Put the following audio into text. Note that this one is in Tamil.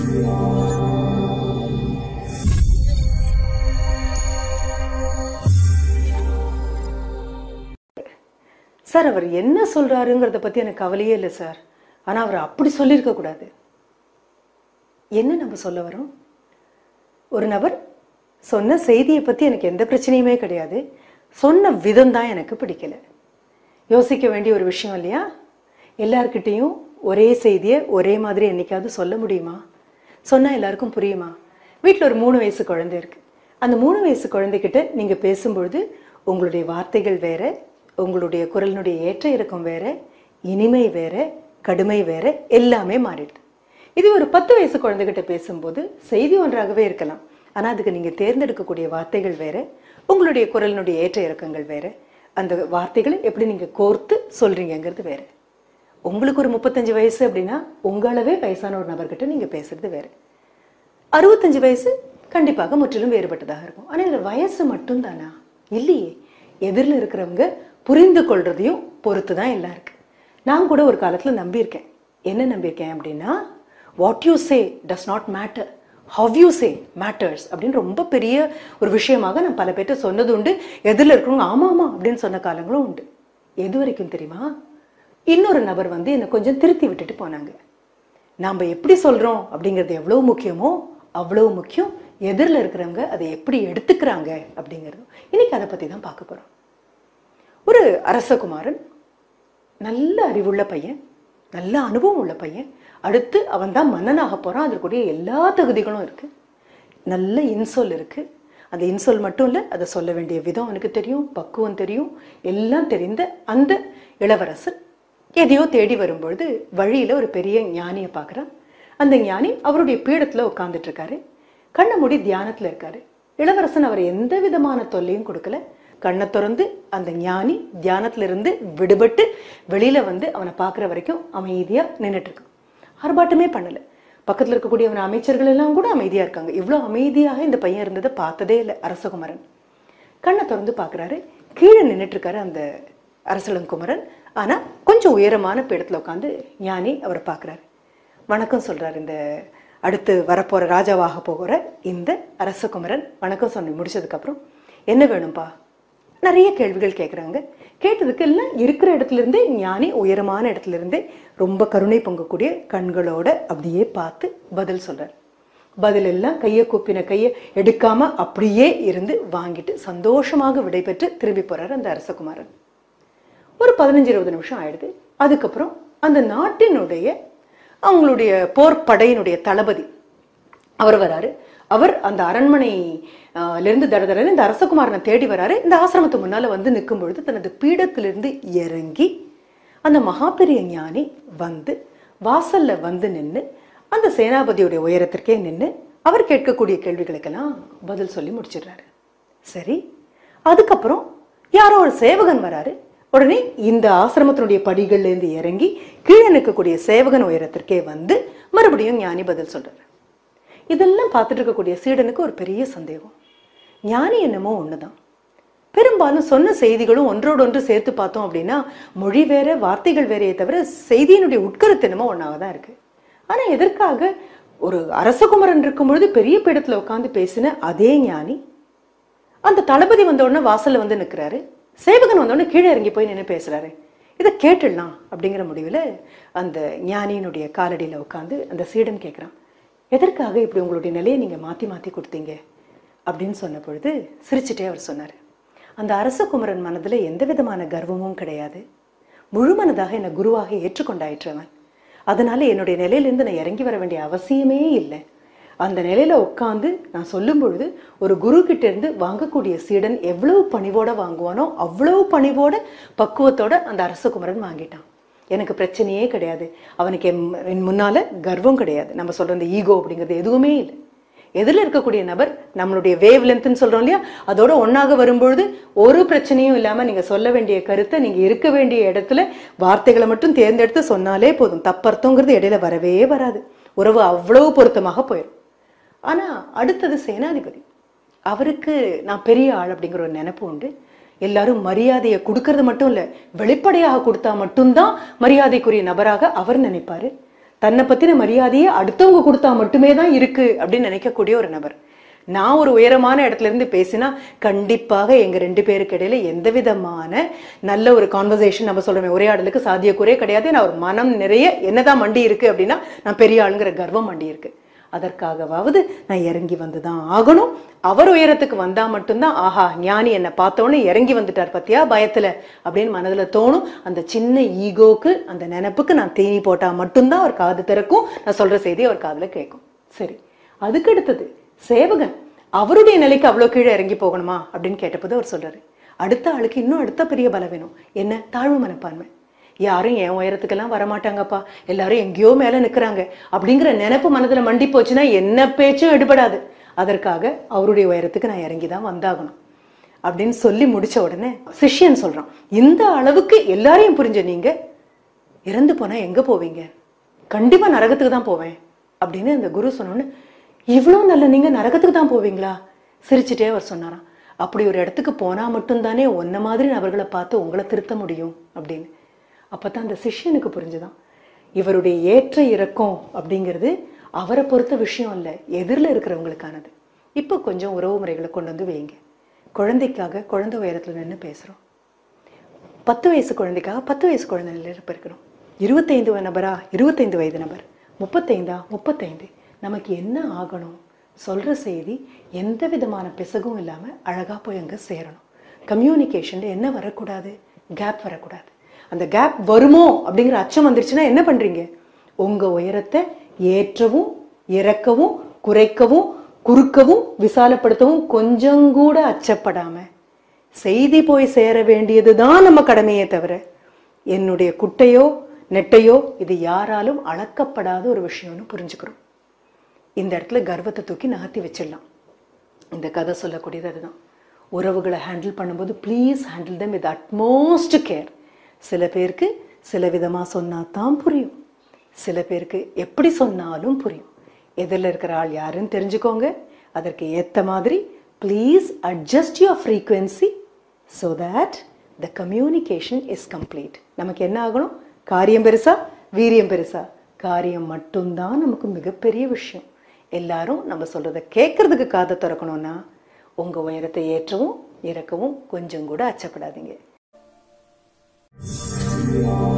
சார் அவர் என்ன சொல்றாருங்கிறத பத்தி எனக்கு கவலையே இல்லை சார் ஆனா அவர் அப்படி சொல்லியிருக்க கூடாது என்ன நம்ம சொல்ல வரோம் ஒரு நபர் சொன்ன செய்தியை பத்தி எனக்கு எந்த பிரச்சனையுமே கிடையாது சொன்ன விதம் தான் எனக்கு பிடிக்கல யோசிக்க வேண்டிய ஒரு விஷயம் இல்லையா எல்லார்கிட்டேயும் ஒரே செய்தியை ஒரே மாதிரி என்னைக்காவது சொல்ல முடியுமா சொன்னா எல்லாருக்கும் புரியுமா வீட்டில் ஒரு மூணு வயசு குழந்தை இருக்கு அந்த மூணு வயசு குழந்தைகிட்ட நீங்க பேசும்பொழுது உங்களுடைய வார்த்தைகள் வேற உங்களுடைய குரலினுடைய ஏற்ற இறக்கம் வேற இனிமை வேற கடுமை வேற எல்லாமே மாறிடுது இது ஒரு பத்து வயசு குழந்தைகிட்ட பேசும்போது செய்தி ஒன்றாகவே இருக்கலாம் ஆனா அதுக்கு நீங்க தேர்ந்தெடுக்கக்கூடிய வார்த்தைகள் வேற உங்களுடைய குரலினுடைய ஏற்ற இறக்கங்கள் வேற அந்த வார்த்தைகளை எப்படி நீங்க கோர்த்து சொல்றீங்கங்கிறது வேற உங்களுக்கு ஒரு முப்பத்தஞ்சு வயசு அப்படின்னா உங்களவே வயசான ஒரு நபர்கிட்ட நீங்க பேசுறது வேற அறுபத்தஞ்சு வயசு கண்டிப்பாக முற்றிலும் வேறுபட்டதாக இருக்கும் ஆனா இதுல வயசு மட்டும்தானா இல்லையே எதிரில் இருக்கிறவங்க புரிந்து கொள்றதையும் பொறுத்து தான் எல்லாம் இருக்கு நான் கூட ஒரு காலத்துல நம்பியிருக்கேன் என்ன நம்பியிருக்கேன் அப்படின்னா what you say does not matter how you say matters அப்படின்னு ரொம்ப பெரிய ஒரு விஷயமாக நான் பல பேர்ட்ட சொன்னது உண்டு எதிரில் இருக்கிறவங்க ஆமா ஆமா அப்படின்னு சொன்ன காலங்களும் உண்டு எது வரைக்கும் தெரியுமா இன்னொரு நபர் வந்து என்னை கொஞ்சம் திருத்தி விட்டுட்டு போனாங்க நாம் எப்படி சொல்றோம் அப்படிங்கிறது எவ்வளவு முக்கியமோ அவ்வளவு முக்கியம் எதிரில் இருக்கிறவங்க அதை எப்படி எடுத்துக்கிறாங்க அப்படிங்கிறது இன்னைக்கு அதை பத்தி தான் பார்க்க போறோம் ஒரு அரசகுமாரன் நல்ல அறிவுள்ள பையன் நல்ல அனுபவம் உள்ள பையன் அடுத்து அவன் தான் மன்னனாக போறான் அதற்குரிய எல்லா தகுதிகளும் இருக்கு நல்ல இன்சொல் இருக்கு அந்த இன்சொல் மட்டும் இல்லை அதை சொல்ல வேண்டிய விதம் அவனுக்கு தெரியும் பக்குவம் தெரியும் எல்லாம் தெரிந்த அந்த இளவரசன் எதையோ தேடி வரும்பொழுது வழியில ஒரு பெரிய ஞானியை பார்க்குறான் அந்த ஞானி அவருடைய பீடத்துல உட்கார்ந்துட்டு இருக்காரு கண்ணை மூடி தியானத்துல இருக்காரு இளவரசன் அவர் எந்த விதமான தொல்லையும் கொடுக்கல கண்ணை திறந்து அந்த ஞானி தியானத்துல இருந்து விடுபட்டு வெளியில வந்து அவனை பார்க்குற வரைக்கும் அமைதியா நின்றுட்டு இருக்கான் ஆர்ப்பாட்டமே பண்ணல பக்கத்துல இருக்கக்கூடிய அவன் அமைச்சர்கள் எல்லாம் கூட அமைதியா இருக்காங்க இவ்வளவு அமைதியாக இந்த பையன் இருந்ததை பார்த்ததே இல்லை அரசகுமரன் கண்ணை திறந்து பார்க்குறாரு கீழே நின்றுட்டு இருக்காரு அந்த அரசலங்குமரன் ஆனா கொஞ்சம் உயரமான பீடத்துல உட்காந்து ஞானி அவரை பார்க்குறாரு வணக்கம் சொல்றாரு இந்த அடுத்து வரப்போற ராஜாவாக போகிற இந்த அரசகுமரன் வணக்கம் சொல்லி முடிச்சதுக்கு அப்புறம் என்ன வேணும்பா நிறைய கேள்விகள் கேட்குறாங்க கேட்டதுக்கு எல்லாம் இருக்கிற இடத்துல இருந்தே ஞானி உயரமான இடத்துல இருந்தே ரொம்ப கருணை பொங்கக்கூடிய கண்களோட அப்படியே பார்த்து பதில் சொல்றாரு பதில் எல்லாம் கையை கூப்பின கையை எடுக்காம அப்படியே இருந்து வாங்கிட்டு சந்தோஷமாக விடைபெற்று திரும்பி போறாரு அந்த அரசகுமாரன் ஒரு பதினஞ்சு இருபது நிமிஷம் ஆயிடுது அதுக்கப்புறம் அந்த நாட்டினுடைய அவங்களுடைய போர் படையினுடைய தளபதி அவர் வராரு அவர் அந்த அரண்மனை ஆஹ், ல இருந்து தட தடன்னு இந்த அரசகுமாரனை தேடி வராரு இந்த ஆசிரமத்து முன்னால வந்து நிற்கும் பொழுது தனது பீடத்திலிருந்து இறங்கி அந்த மகாபெரிய ஞானி வந்து வாசல்ல வந்து நின்று அந்த சேனாபதியுடைய உயரத்திற்கே நின்று அவர் கேட்கக்கூடிய கேள்விகளுக்கெல்லாம் பதில் சொல்லி முடிச்சிடுறாரு சரி அதுக்கப்புறம் யாரோ ஒரு சேவகன் வராரு உடனே இந்த ஆசிரமத்தினுடைய படிகள்ல இருந்து இறங்கி கீழே நிற்கக்கூடிய சேவகன் உயரத்திற்கே வந்து மறுபடியும் ஞானி பதில் சொல்றாரு இதெல்லாம் பார்த்துட்டு இருக்கக்கூடிய சீடனுக்கு ஒரு பெரிய சந்தேகம் ஞானி என்னமோ ஒண்ணுதான் பெரும்பாலும் சொன்ன செய்திகளும் ஒன்றோடு ஒன்று சேர்த்து பார்த்தோம் அப்படின்னா மொழி வேற வார்த்தைகள் வேறையே தவிர செய்தியினுடைய உட்கருத்து என்னமோ ஒன்றாக தான் இருக்கு ஆனா எதற்காக ஒரு அரசகுமரன் இருக்கும் பொழுது பெரிய பீடத்துல உட்காந்து பேசின அதே ஞானி அந்த தளபதி வந்த உடனே வாசல்ல வந்து நிற்கிறாரு சேவகன் வந்த உடனே கீழே இறங்கி போய் நின்று பேசுறாரு இதை கேட்டுடலாம் அப்படிங்கிற முடிவில் அந்த ஞானியினுடைய காலடியில் உட்காந்து அந்த சீடன் கேட்குறான் எதற்காக இப்படி உங்களுடைய நிலையை நீங்கள் மாற்றி மாற்றி கொடுத்தீங்க அப்படின்னு சொன்ன பொழுது சிரிச்சிட்டே அவர் சொன்னார் அந்த அரசகுமரன் மனதில் எந்த விதமான கர்வமும் கிடையாது முழு மனதாக என்னை குருவாக ஏற்றுக்கொண்டாயிற்றவன் அதனால என்னுடைய நிலையிலேருந்து நான் இறங்கி வர வேண்டிய அவசியமே இல்லை அந்த நிலையில உட்காந்து நான் சொல்லும் பொழுது ஒரு குரு கிட்ட இருந்து வாங்கக்கூடிய சீடன் எவ்வளவு பணிவோட வாங்குவானோ அவ்வளவு பணிவோட பக்குவத்தோட அந்த அரசகுமரன் வாங்கிட்டான் எனக்கு பிரச்சனையே கிடையாது அவனுக்கு என் என் முன்னால கர்வம் கிடையாது நம்ம சொல்ற இந்த ஈகோ அப்படிங்கிறது எதுவுமே இல்லை எதிரில் இருக்கக்கூடிய நபர் நம்மளுடைய வேவ் லென்த்னு சொல்றோம் இல்லையா அதோட ஒண்ணாக வரும்பொழுது ஒரு பிரச்சனையும் இல்லாம நீங்க சொல்ல வேண்டிய கருத்தை நீங்க இருக்க வேண்டிய இடத்துல வார்த்தைகளை மட்டும் தேர்ந்தெடுத்து சொன்னாலே போதும் தப்பர்த்தங்கிறது இடையில வரவே வராது உறவு அவ்வளவு பொருத்தமாக போயிடும் ஆனா அடுத்தது சேனாதிபதி அவருக்கு நான் பெரிய ஆள் அப்படிங்கிற ஒரு நினைப்பு உண்டு எல்லாரும் மரியாதையை கொடுக்கறது மட்டும் இல்ல வெளிப்படையாக கொடுத்தா மட்டும்தான் மரியாதைக்குரிய நபராக அவர் நினைப்பாரு தன்னை பத்தின மரியாதையை அடுத்தவங்க கொடுத்தா மட்டுமே தான் இருக்கு அப்படின்னு நினைக்கக்கூடிய ஒரு நபர் நான் ஒரு உயரமான இடத்துல இருந்து பேசினா கண்டிப்பாக எங்க ரெண்டு பேருக்கு இடையில எந்த விதமான நல்ல ஒரு கான்வர்சேஷன் நம்ம சொல்றோமே உரையாடலுக்கு சாத்தியக்கூறே கிடையாது நான் ஒரு மனம் நிறைய என்னதான் மண்டி இருக்கு அப்படின்னா நான் பெரிய ஆளுங்கிற கர்வம் மண்டி இருக்கு அதற்காகவாவது நான் இறங்கி வந்து தான் ஆகணும் அவர் உயரத்துக்கு வந்தா மட்டும்தான் ஆஹா ஞானி என்னை பார்த்தோன்னே இறங்கி வந்துட்டார் பத்தியா பயத்துல அப்படின்னு மனதுல தோணும் அந்த சின்ன ஈகோக்கு அந்த நினைப்புக்கு நான் தீனி போட்டா மட்டும்தான் அவர் காது திறக்கும் நான் சொல்ற செய்தி அவர் காதுல கேட்கும் சரி அதுக்கு அடுத்தது சேவகன் அவருடைய நிலைக்கு அவ்வளோ கீழே இறங்கி போகணுமா அப்படின்னு கேட்டபோது அவர் சொல்றாரு அடுத்த ஆளுக்கு இன்னும் அடுத்த பெரிய பலவீனம் என்ன தாழ்வு மனப்பான்மை யாரும் என் உயரத்துக்கெல்லாம் வரமாட்டாங்கப்பா எல்லாரும் எங்கேயோ மேல நிக்கிறாங்க அப்படிங்கிற நினைப்பு மனதுல மண்டி போச்சுன்னா என்ன பேச்சும் எடுபடாது அதற்காக அவருடைய உயரத்துக்கு நான் இறங்கி தான் வந்தாகணும் அப்படின்னு சொல்லி முடிச்ச உடனே சிஷ்யன் சொல்றான் இந்த அளவுக்கு எல்லாரையும் புரிஞ்ச நீங்க இறந்து போனா எங்க போவீங்க கண்டிப்பா நரகத்துக்கு தான் போவேன் அப்படின்னு அந்த குரு சொன்னோன்னு இவ்வளோ நல்ல நீங்க நரகத்துக்கு தான் போவீங்களா சிரிச்சுட்டே அவர் சொன்னாராம் அப்படி ஒரு இடத்துக்கு போனா மட்டும்தானே உன்ன மாதிரி நபர்களை பார்த்து உங்களை திருத்த முடியும் அப்படின்னு அப்பதான் அந்த சிஷ்யனுக்கு புரிஞ்சுதான் இவருடைய ஏற்ற இறக்கம் அப்படிங்கிறது அவரை பொறுத்த விஷயம் இல்லை எதிரில் இருக்கிறவங்களுக்கானது இப்போ கொஞ்சம் உறவு முறைகளை கொண்டு வந்து வைங்க குழந்தைக்காக குழந்தை உயரத்துல நின்று பேசுறோம் பத்து வயசு குழந்தைக்காக பத்து வயசு குழந்தையில இருக்கணும் இருபத்தைந்து நபரா இருபத்தைந்து வயது நபர் முப்பத்தைந்தா முப்பத்தைந்து நமக்கு என்ன ஆகணும் சொல்ற செய்தி எந்த விதமான பிசகும் இல்லாம அழகா போய் அங்க சேரணும் கம்யூனிகேஷன்ல என்ன வரக்கூடாது கேப் வரக்கூடாது அந்த கேப் வருமோ அப்படிங்கிற அச்சம் வந்துருச்சுன்னா என்ன பண்றீங்க உங்க உயரத்தை ஏற்றவும் இறக்கவும் குறைக்கவும் குறுக்கவும் விசாலப்படுத்தவும் கொஞ்சம் கூட அச்சப்படாம செய்தி போய் சேர வேண்டியதுதான் நம்ம கடமையே தவிர என்னுடைய குட்டையோ நெட்டையோ இது யாராலும் அளக்கப்படாத ஒரு விஷயம்னு புரிஞ்சுக்கிறோம் இந்த இடத்துல கர்வத்தை தூக்கி நகர்த்தி வச்சிடலாம் இந்த கதை சொல்லக்கூடியது அதுதான் உறவுகளை ஹேண்டில் பண்ணும்போது please handle them with utmost care சில பேருக்கு சில விதமாக சொன்னா தான் புரியும் சில பேருக்கு எப்படி சொன்னாலும் புரியும் எதிரில் இருக்கிற ஆள் யாருன்னு தெரிஞ்சுக்கோங்க அதற்கு ஏற்ற மாதிரி please adjust your frequency so that the communication is complete நமக்கு என்ன ஆகணும் காரியம் பெருசா வீரியம் பெருசா காரியம் மட்டும்தான் நமக்கு மிகப்பெரிய விஷயம் எல்லாரும் நம்ம சொல்றதை கேட்கறதுக்கு காதை திறக்கணும்னா உங்க உயரத்தை ஏற்றவும் இறக்கவும் கொஞ்சம் கூட அச்சப்படாதீங்க